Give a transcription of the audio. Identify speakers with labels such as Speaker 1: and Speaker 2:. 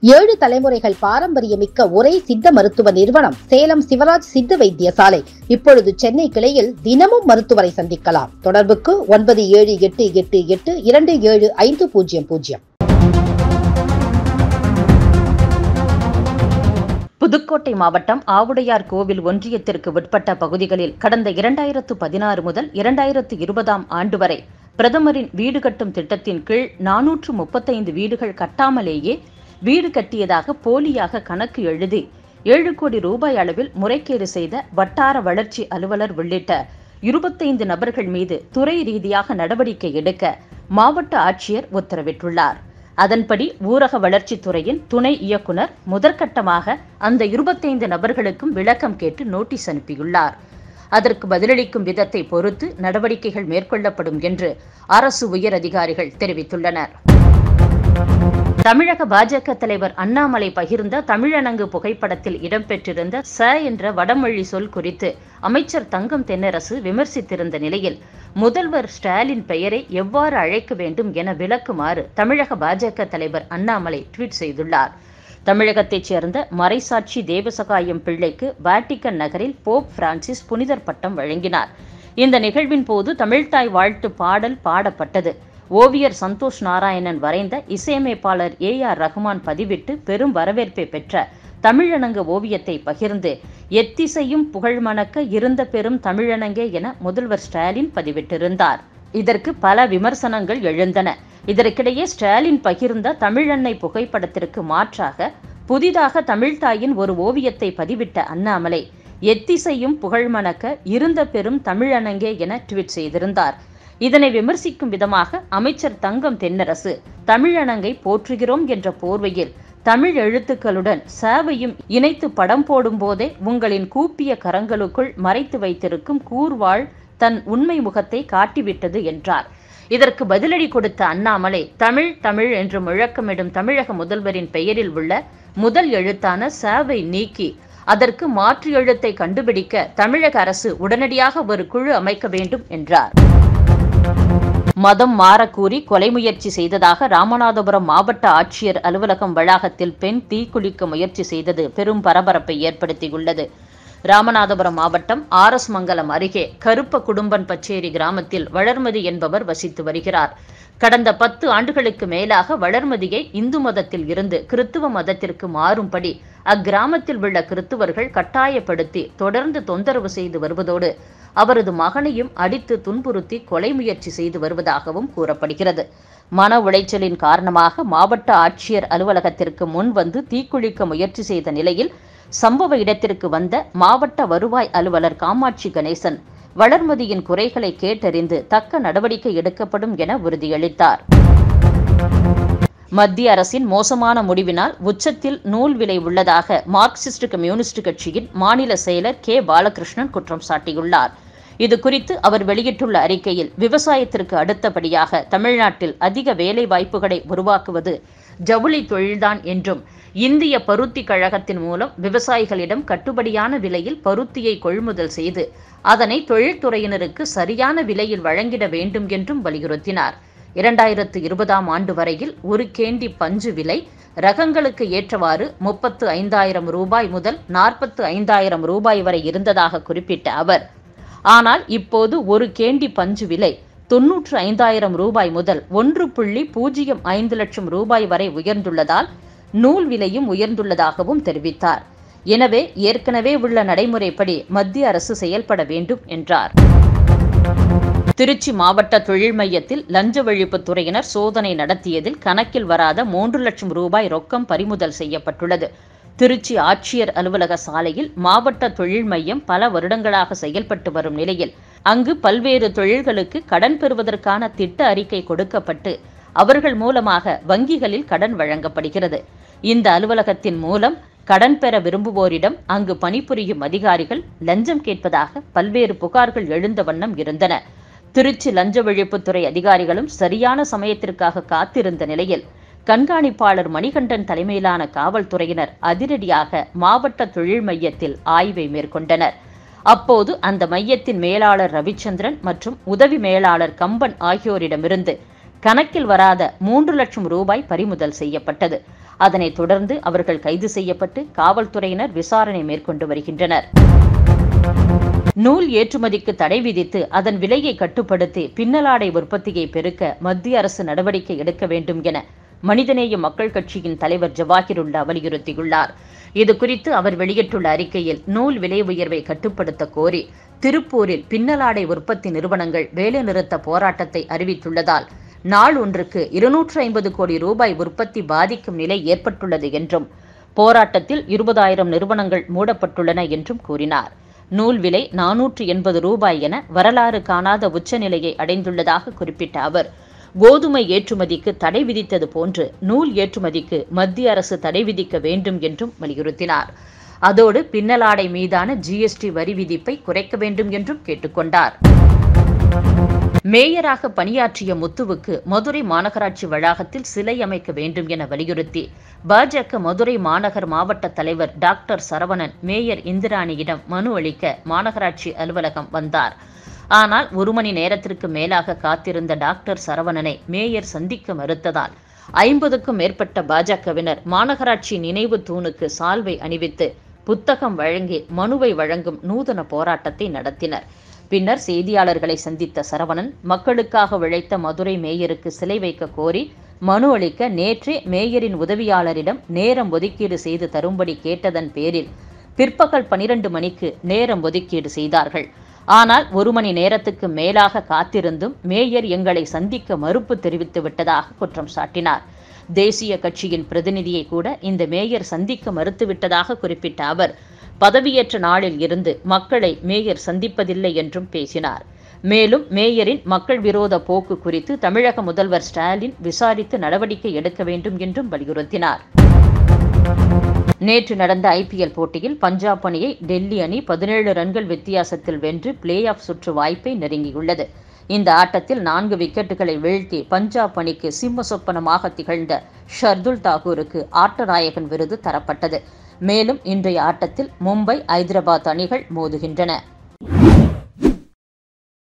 Speaker 1: ஏழு தலைமுறைகள் பாரம்பரியமிக்க ஒரே சித்த மருத்துவ நிறுவனம் சேலம் சிவராஜ் சித்த வைத்தியசாலை இப்பொழுது சென்னை கிளையில் தினமும் மருத்துவரை சந்திக்கலாம் தொடர்புக்கு ஒன்பது ஏழு எட்டு எட்டு எட்டு இரண்டு ஏழு ஐந்து பூஜ்ஜியம் பூஜ்ஜியம்
Speaker 2: புதுக்கோட்டை மாவட்டம் ஆவுடையார் கோவில் ஒன்றியத்திற்கு உட்பட்ட பகுதிகளில் கடந்த இரண்டாயிரத்து பதினாறு முதல் இரண்டாயிரத்து இருபதாம் ஆண்டு வரை பிரதமரின் வீடு கட்டும் திட்டத்தின் கீழ் நானூற்று முப்பத்தைந்து வீடுகள் கட்டாமலேயே வீடு கட்டியதாக போலியாக கணக்கு எழுதி ஏழு கோடி ரூபாய் அளவில் முறைகேடு செய்த வட்டார வளர்ச்சி அலுவலர் உள்ளிட்ட இருபத்தைந்து நபர்கள் மீது துறை ரீதியாக நடவடிக்கை எடுக்க மாவட்ட ஆட்சியர் உத்தரவிட்டுள்ளார் அதன்படி ஊரக வளர்ச்சித்துறையின் துணை இயக்குனர் முதற்கட்டமாக அந்த இருபத்தைந்து நபர்களுக்கும் விளக்கம் கேட்டு நோட்டீஸ் அனுப்பியுள்ளார் அதற்கு பதிலளிக்கும் விதத்தை பொறுத்து நடவடிக்கைகள் மேற்கொள்ளப்படும் என்று அரசு உயர் அதிகாரிகள் தெரிவித்துள்ளனர் தமிழக பாஜக தலைவர் அண்ணாமலை பகிர்ந்த தமிழனங்கு புகைப்படத்தில் இடம்பெற்றிருந்த ச என்ற வடமொழி சொல் குறித்து அமைச்சர் தங்கம் தென்னரசு விமர்சித்திருந்த நிலையில் முதல்வர் ஸ்டாலின் பெயரை எவ்வாறு அழைக்க வேண்டும் என விளக்குமாறு தமிழக பாஜக தலைவர் அண்ணாமலை ட்வீட் செய்துள்ளார் தமிழகத்தைச் சேர்ந்த மறைசாட்சி தேவசகாயம் பிள்ளைக்கு வாட்டிக்கன் நகரில் போப் பிரான்சிஸ் புனிதர் பட்டம் வழங்கினார் இந்த நிகழ்வின் போது தமிழ்தாய் வாழ்த்து பாடல் பாடப்பட்டது ஓவியர் சந்தோஷ் நாராயணன் வரைந்த இசையமைப்பாளர் ஏ ஆர் ரஹ்மான் பதிவிட்டு பெரும் வரவேற்பை பெற்ற தமிழனங்க ஓவியத்தை பகிர்ந்து எத்திசையும் புகழ்மணக்க இருந்த பெரும் தமிழனங்கே என முதல்வர் ஸ்டாலின் பதிவிட்டிருந்தார் இதற்கு பல விமர்சனங்கள் எழுந்தன இதற்கிடையே ஸ்டாலின் பகிர்ந்த தமிழன்னை புகைப்படத்திற்கு மாற்றாக புதிதாக தமிழ்தாயின் ஒரு ஓவியத்தை பதிவிட்ட அண்ணாமலை எத்திசையும் புகழ்மணக்க இருந்த பெரும் தமிழனங்கே என ட்வீட் செய்திருந்தார் இதனை விமர்சிக்கும் விதமாக அமைச்சர் தங்கம் தென்னரசு தமிழனங்கை போற்றுகிறோம் என்ற போர்வையில் தமிழ் எழுத்துக்களுடன் சேவையும் இணைத்து படம் போடும் போதே உங்களின் கூப்பிய கரங்களுக்குள் மறைத்து வைத்திருக்கும் கூர்வாள் தன் உண்மை முகத்தை காட்டிவிட்டது என்றார் இதற்கு பதிலடி கொடுத்த அண்ணாமலை தமிழ் தமிழ் என்று முழக்கமிடும் தமிழக முதல்வரின் பெயரில் உள்ள முதல் எழுத்தான சேவை நீக்கி அதற்கு மாற்று எழுத்தை கண்டுபிடிக்க தமிழக அரசு உடனடியாக ஒரு குழு அமைக்க வேண்டும் என்றார் மதம் மாறக்கூறி கொலை முயற்சி செய்ததாக ராமநாதபுரம் மாவட்ட ஆட்சியர் அலுவலகம் வளாகத்தில் பெண் தீக்குளிக்க முயற்சி செய்தது பெரும் பரபரப்பை ஏற்படுத்தியுள்ளது ராமநாதபுரம் மாவட்டம் ஆர் எஸ் மங்கலம் அருகே கருப்ப குடும்பன் பச்சேரி கிராமத்தில் வளர்மதி என்பவர் வசித்து வருகிறார் கடந்த பத்து ஆண்டுகளுக்கு மேலாக வளர்மதியை இந்து மதத்தில் இருந்து கிறித்துவ மதத்திற்கு மாறும்படி அக்கிராமத்தில் உள்ள கிறித்துவர்கள் கட்டாயப்படுத்தி தொடர்ந்து தொந்தரவு செய்து வருவதோடு அவரது மகனையும் அடித்து துன்புறுத்தி கொலை முயற்சி செய்து வருவதாகவும் கூறப்படுகிறது மன உளைச்சலின் காரணமாக மாவட்ட ஆட்சியர் அலுவலகத்திற்கு முன் வந்து தீக்குளிக்க முயற்சி செய்த நிலையில் சம்பவ இடத்திற்கு வந்த மாவட்ட வருவாய் அலுவலர் காமாட்சி கணேசன் வளர்மதியின் குறைகளை கேட்டறிந்து தக்க நடவடிக்கை எடுக்கப்படும் என உறுதியளித்தார் மத்திய அரசின் மோசமான முடிவினால் உச்சத்தில் நூல் விலை உள்ளதாக மார்க்சிஸ்ட் கம்யூனிஸ்ட் கட்சியின் மாநில செயலர் கே பாலகிருஷ்ணன் குற்றம் சாட்டியுள்ளார் இது குறித்து அவர் வெளியிட்டுள்ள அறிக்கையில் விவசாயத்திற்கு அடுத்தபடியாக தமிழ்நாட்டில் அதிக வேலை வாய்ப்புகளை உருவாக்குவது ஜவுளி தொழில்தான் என்றும் இந்திய பருத்தி கழகத்தின் மூலம் விவசாயிகளிடம் கட்டுப்படியான விலையில் பருத்தியை கொள்முதல் செய்து அதனை தொழில்துறையினருக்கு சரியான விலையில் வழங்கிட வேண்டும் என்றும் வலியுறுத்தினார் இரண்டாயிரத்து இருபதாம் ஆண்டு வரையில் ஒரு கேண்டி பஞ்சு விலை ரகங்களுக்கு ஏற்றவாறு முப்பத்து ஐந்தாயிரம் ரூபாய் முதல் நாற்பத்து ஐந்தாயிரம் ரூபாய் வரை இருந்ததாக குறிப்பிட்ட அவர் ஆனால் இப்போது ஒரு கேண்டி பஞ்சு விலை தொன்னூற்று ஐந்தாயிரம் ரூபாய் முதல் ஒன்று புள்ளி பூஜ்ஜியம் ஐந்து லட்சம் ரூபாய் வரை உயர்ந்துள்ளதால் நூல் விலையும் உயர்ந்துள்ளதாகவும் தெரிவித்தார் எனவே ஏற்கனவே உள்ள நடைமுறைப்படி மத்திய அரசு செயல்பட வேண்டும் என்றார் திருச்சி மாவட்ட தொழில் மையத்தில் லஞ்ச ஒழிப்புத் துறையினர் சோதனை நடத்தியதில் கணக்கில் வராத மூன்று லட்சம் ரூபாய் ரொக்கம் பறிமுதல் செய்யப்பட்டுள்ளது திருச்சி ஆட்சியர் அலுவலக சாலையில் மாவட்ட தொழில் மையம் பல வருடங்களாக செயல்பட்டு வரும் நிலையில் அங்கு பல்வேறு தொழில்களுக்கு கடன் பெறுவதற்கான திட்ட அறிக்கை கொடுக்கப்பட்டு அவர்கள் மூலமாக வங்கிகளில் கடன் வழங்கப்படுகிறது இந்த அலுவலகத்தின் மூலம் கடன் பெற விரும்புவோரிடம் அங்கு பணிபுரியும் அதிகாரிகள் லஞ்சம் கேட்பதாக பல்வேறு புகார்கள் எழுந்த வண்ணம் இருந்தன திருச்சி லஞ்ச ஒழிப்புத்துறை அதிகாரிகளும் சரியான சமயத்திற்காக காத்திருந்த நிலையில் கண்காணிப்பாளர் மணிகண்டன் தலைமையிலான காவல்துறையினர் அதிரடியாக மாவட்ட தொழில் மையத்தில் ஆய்வை மேற்கொண்டனர் அப்போது அந்த மையத்தின் மேலாளர் ரவிச்சந்திரன் மற்றும் உதவி மேலாளர் கம்பன் ஆகியோரிடமிருந்து கணக்கில் வராத மூன்று லட்சம் ரூபாய் பறிமுதல் செய்யப்பட்டது அதனைத் தொடர்ந்து அவர்கள் கைது செய்யப்பட்டு காவல்துறையினர் விசாரணை மேற்கொண்டு வருகின்றனர் நூல் ஏற்றுமதிக்கு தடை விதித்து அதன் விலையை கட்டுப்படுத்தி பின்னலாடை உற்பத்தியை பெருக்க மத்திய அரசு நடவடிக்கை எடுக்க வேண்டும் என மனிதநேய மக்கள் கட்சியின் தலைவர் ஜவாஹிருல்லா வலியுறுத்தியுள்ளார் இதுகுறித்து அவர் வெளியிட்டுள்ள அறிக்கையில் நூல் விலை உயர்வை கட்டுப்படுத்த கோரி திருப்பூரில் பின்னலாடை உற்பத்தி நிறுவனங்கள் வேலைநிறுத்த போராட்டத்தை அறிவித்துள்ளதால் நாள் ஒன்றுக்கு இருநூற்று ஐம்பது கோடி ரூபாய் உற்பத்தி பாதிக்கும் நிலை ஏற்பட்டுள்ளது என்றும் போராட்டத்தில் இருபதாயிரம் நிறுவனங்கள் மூடப்பட்டுள்ளன என்றும் கூறினார் நூல் விலை நானூற்று எண்பது ரூபாய் என வரலாறு காணாத உச்சநிலையை அடைந்துள்ளதாக குறிப்பிட்ட அவர் கோதுமை ஏற்றுமதிக்கு தடை விதித்தது போன்று நூல் ஏற்றுமதிக்கு மத்திய அரசு தடை விதிக்க வேண்டும் என்றும் வலியுறுத்தினார் அதோடு பின்னலாடை மீதான ஜிஎஸ்டி வரி விதிப்பை குறைக்க வேண்டும் என்றும் கேட்டுக்கொண்டார் மேயராக பணியாற்றிய முத்துவுக்கு மதுரை மாநகராட்சி வளாகத்தில் சிலை அமைக்க வேண்டும் என வலியுறுத்தி பாஜக மதுரை மாநகர் மாவட்ட தலைவர் டாக்டர் சரவணன் மேயர் இந்திராணியிடம் மனு அளிக்க மாநகராட்சி அலுவலகம் வந்தார் ஆனால் ஒரு மணி நேரத்திற்கு மேலாக காத்திருந்த டாக்டர் சரவணனை மேயர் சந்திக்க மறுத்ததால் ஐம்பதுக்கும் மேற்பட்ட பாஜகவினர் மாநகராட்சி நினைவு தூணுக்கு சால்வை அணிவித்து புத்தகம் வழங்கி மனுவை வழங்கும் நூதன போராட்டத்தை நடத்தினர் பின்னர் செய்தியாளர்களை சந்தித்த சரவணன் மக்களுக்காக உழைத்த மதுரை மேயருக்கு சிலை வைக்க கோரி மனு அளிக்க நேற்றே மேயரின் உதவியாளரிடம் நேரம் ஒதுக்கீடு செய்து தரும்படி கேட்டதன் பேரில் பிற்பகல் பனிரெண்டு மணிக்கு நேரம் ஒதுக்கீடு செய்தார்கள் ஆனால் ஒரு மணி நேரத்துக்கு மேலாக காத்திருந்தும் மேயர் எங்களை சந்திக்க மறுப்பு தெரிவித்து விட்டதாக குற்றம் சாட்டினார் தேசிய கட்சியின் பிரதிநிதியை கூட இந்த மேயர் சந்திக்க மறுத்துவிட்டதாக குறிப்பிட்ட அவர் பதவியேற்ற நாளில் இருந்து மக்களை மேயர் சந்திப்பதில்லை என்றும் பேசினார் மேலும் மேயரின் மக்கள் விரோத போக்கு குறித்து தமிழக முதல்வர் ஸ்டாலின் விசாரித்து நடவடிக்கை எடுக்க வேண்டும் என்றும் வலியுறுத்தினார் நேற்று நடந்த ஐபிஎல் போட்டியில் பஞ்சாப் அணியை டெல்லி அணி பதினேழு ரன்கள் வித்தியாசத்தில் வென்று பிளே ஆஃப் சுற்று வாய்ப்பை நெருங்கியுள்ளது இந்த ஆட்டத்தில் நான்கு விக்கெட்டுகளை வீழ்த்தி பஞ்சாப் அணிக்கு சிம்ம சொப்பனமாக திகழ்ந்த ஷர்துல் தாகூருக்கு ஆட்டநாயகன் விருது தரப்பட்டது மேலும் இன்றைய ஆட்டத்தில் மும்பை ஐதராபாத் அணிகள் மோதுகின்றன